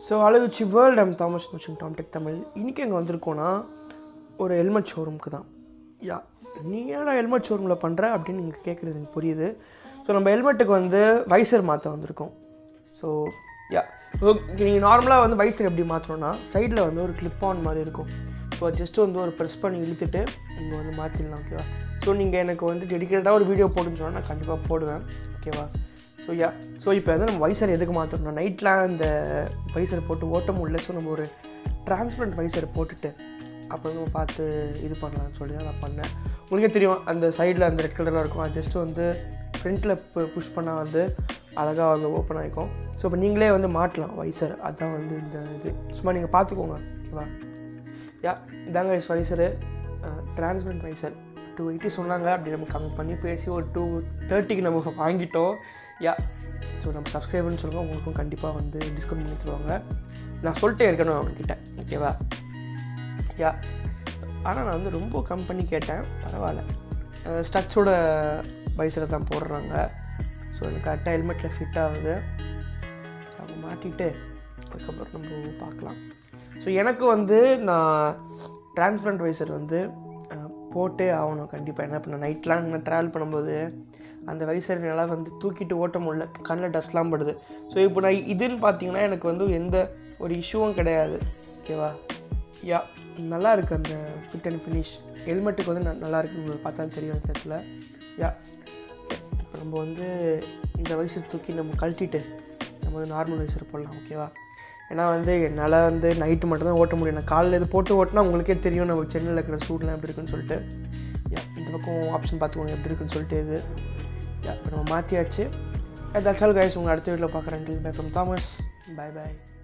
so அழகுச்சி world I'm Thomas mission Tomtech Tamil இன்றைக்கி எங்கே வந்திருக்கோன்னா ஒரு ஹெல்மெட் ஷோரூமுக்கு தான் யா நீ ஏன்டா ஹெல்மெட் ஷோரூமில் பண்ணுற அப்படின்னு நீங்கள் கேட்குறது எனக்கு புரியுது ஸோ நம்ம ஹெல்மெட்டுக்கு வந்து வைசர் மாற்ற வந்திருக்கோம் ஸோ யா நீங்கள் நார்மலாக வந்து வைசர் எப்படி மாற்றணும்னா சைடில் வந்து ஒரு கிளிப் ஆன் மாதிரி இருக்கும் ஸோ ஜஸ்ட் வந்து ஒரு ப்ரெஸ் பண்ணி இழுத்துட்டு நீங்கள் வந்து மாற்றிடலாம் ஓகேவா ஸோ நீங்கள் எனக்கு வந்து டெடிக்கேட்டாக ஒரு வீடியோ போட்டுன்னு சொன்னால் நான் கண்டிப்பாக போடுவேன் ஓகேவா ஸோ யா ஸோ இப்போ வந்து நம்ம வைசர் எதுக்கு மாற்றணும்னா நைட்லாம் இந்த வைசர் போட்டு ஓட்ட முடியல ஸோ நம்ம ஒரு டிரான்ஸ்பரண்ட் வைசர் போட்டுட்டு அப்போ நம்ம பார்த்து இது பண்ணலாம்னு சொல்லி தான் நான் பண்ணேன் உங்களுக்கே தெரியும் அந்த சைடில் அந்த ரெட் கலராக இருக்கும் அது ஜஸ்ட் வந்து ஃப்ரண்ட்டில் புஷ் பண்ணால் வந்து அழகாக வந்து ஓப்பன் ஆகிக்கும் ஸோ இப்போ நீங்களே வந்து மாட்டலாம் வைசர் அதுதான் வந்து இந்த இது சும்மா நீங்கள் பார்த்துக்கோங்க ஓகேவா யா இதாங்க visor transparent visor two eighty சொன்னாங்க அப்படி நம்ம கம்மி பண்ணி பேசி ஒரு டூ தேர்ட்டிக்கு நம்ம வாங்கிட்டோம் யா ஸோ நம்ம சப்ஸ்கிரைபர்னு சொல்லுங்கள் உங்களுக்கும் கண்டிப்பாக வந்து டிஸ்கவுண்ட் பண்ணி தருவாங்க நான் சொல்லிட்டே இருக்கணும் அவங்கக்கிட்ட ஓகேவா யா ஆனால் நான் வந்து ரொம்ப கம் பண்ணி கேட்டேன் பரவாயில்ல ஸ்டச்சோட வயசில் தான் போடுறாங்க ஸோ எனக்கு கரெக்டாக ஹெல்மெட்டில் ஃபிட் ஆகுது அவங்க மாட்டிட்டு அதுக்கப்புறம் நம்ம பார்க்கலாம் ஸோ எனக்கு வந்து நான் டிரான்ஸ்பரண்ட் வைசர் வந்து அஹ், போட்டே ஆகணும் கண்டிப்பாக என்ன பண்ண நைட்லாம் நான் ட்ராவல் பண்ணும்போது அந்த வைசர் என்னால் வந்து தூக்கிட்டு ஓட்ட முடியல கண்ணில் டஸ்ட்லாம் படுது ஸோ இப்போ நான் இதுன்னு பார்த்தீங்கன்னா எனக்கு வந்து எந்த ஒரு இஷ்யூவும் கிடையாது ஓகேவா யா நல்லா இருக்குது அந்த ஃபிட் அண்ட் ஃபினிஷ் ஹெல்மெட்டுக்கு வந்து ந- நல்லா இருக்கு உங்களுக்கு பார்த்தா தெரியும் அந்த இடத்துல யா இப்போ நம்ம வந்து இந்த வைசர் தூக்கி நம்ம கழட்டிட்டு நம்ம வந்து நார்மல் வைசர் போடலாம் ஓகேவா ஏன்னா வந்து என்னால் வந்து நைட்டு மட்டும் தான் ஓட்ட முடியும் நான் காலையில் இது போட்டு ஓட்டினா உங்களுக்கே தெரியும் நம்ம சென்னையில் இருக்கிற சூட்லாம் எப்படி இருக்குன்னு சொல்லிட்டு யா இந்த பக்கம் ஆப்ஷன் பார்த்துக்கோங்க எப்படி இருக்குன்னு சொல்லிட்டு இது யா இப்போ நம்ம மாற்றியாச்சு தட்ஸ் ஆல் கைஸ் உங்கள் அடுத்த வீட்டில் பார்க்குறேன் bye from Thomas bye by